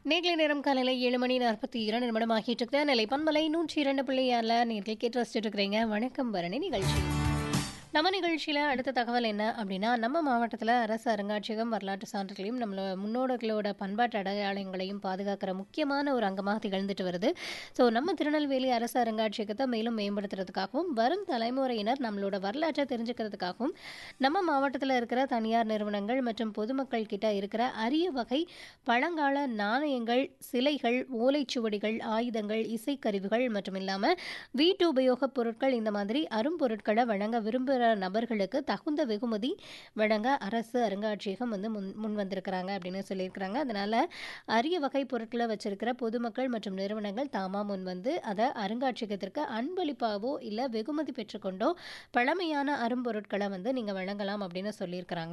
நேர்களை நேரம் காலையில் ஏழு மணி நாற்பத்தி இரண்டு நிமிடம் ஆகிட்டு இருக்கு நிலை பண்பலை நூற்றி இரண்டு புள்ளி ஆறில் நேர்கள் கேட்டு ரசிச்சுட்டு இருக்கிறீங்க வணக்கம் பரணி நிகழ்ச்சி நம்ம நிகழ்ச்சியில் அடுத்த தகவல் என்ன அப்படின்னா நம்ம மாவட்டத்தில் அரசு அருங்காட்சியகம் வரலாற்று சான்றுகளையும் நம்மளோட முன்னோர்களோட பண்பாட்டு அடையாளங்களையும் பாதுகாக்கிற முக்கியமான ஒரு அங்கமாக திகழ்ந்துட்டு வருது ஸோ நம்ம திருநெல்வேலி அரசு அருங்காட்சியகத்தை மேலும் மேம்படுத்துறதுக்காகவும் வரும் தலைமுறையினர் நம்மளோட வரலாற்றை தெரிஞ்சுக்கிறதுக்காகவும் நம்ம மாவட்டத்தில் இருக்கிற தனியார் நிறுவனங்கள் மற்றும் பொதுமக்கள் கிட்ட இருக்கிற அரிய வகை பழங்கால நாணயங்கள் சிலைகள் ஓலைச்சுவடிகள் ஆயுதங்கள் இசைக்கருவிகள் மற்றும் இல்லாமல் வீட்டு உபயோகப் பொருட்கள் இந்த மாதிரி அரும்பொருட்களை வழங்க விரும்புகிற நபர்களுக்கு தகுந்த வெகுமதி வழங்க அரசு அருங்காட்சியகம் வந்து முன் முன் வந்திருக்கிறாங்க அப்படின்னு சொல்லியிருக்கிறாங்க அதனால அரிய வகை பொருட்களை வச்சிருக்கிற பொதுமக்கள் மற்றும் நிறுவனங்கள் தாமா முன் வந்து அதை அருங்காட்சியகத்திற்கு அன்பளிப்பாவோ இல்லை வெகுமதி பெற்றுக்கொண்டோ பழமையான அரும்பொருட்களை வந்து நீங்கள் வழங்கலாம் அப்படின்னு சொல்லியிருக்கிறாங்க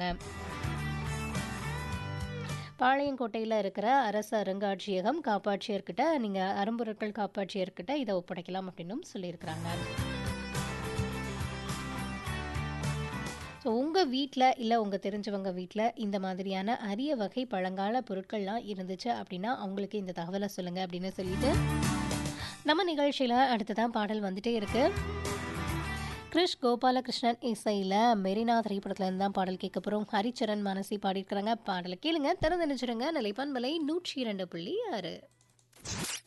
பாளையங்கோட்டையில் இருக்கிற அரசு அருங்காட்சியகம் காப்பாட்சியர்கிட்ட நீங்கள் அரும்பொருட்கள் காப்பாட்சியர்கிட்ட இதை ஒப்படைக்கலாம் அப்படின்னும் சொல்லியிருக்கிறாங்க ஸோ உங்கள் வீட்டில் இல்லை உங்கள் தெரிஞ்சவங்க வீட்டில் இந்த மாதிரியான அரிய வகை பழங்கால பொருட்கள்லாம் இருந்துச்சு அப்படின்னா அவங்களுக்கு இந்த தகவலை சொல்லுங்கள் அப்படின்னு சொல்லிட்டு நம்ம நிகழ்ச்சியில் அடுத்ததான் பாடல் வந்துட்டே இருக்கு கிருஷ் கோபாலகிருஷ்ணன் இசையில் மெரினா திரைப்படத்துலேருந்து தான் பாடல் கேட்க போகிறோம் ஹரிச்சரன் மனசி பாடியிருக்கிறாங்க பாடலை கேளுங்க திறந்து நினைச்சிருங்க நிலைப்பான் விலை நூற்றி இரண்டு புள்ளி ஆறு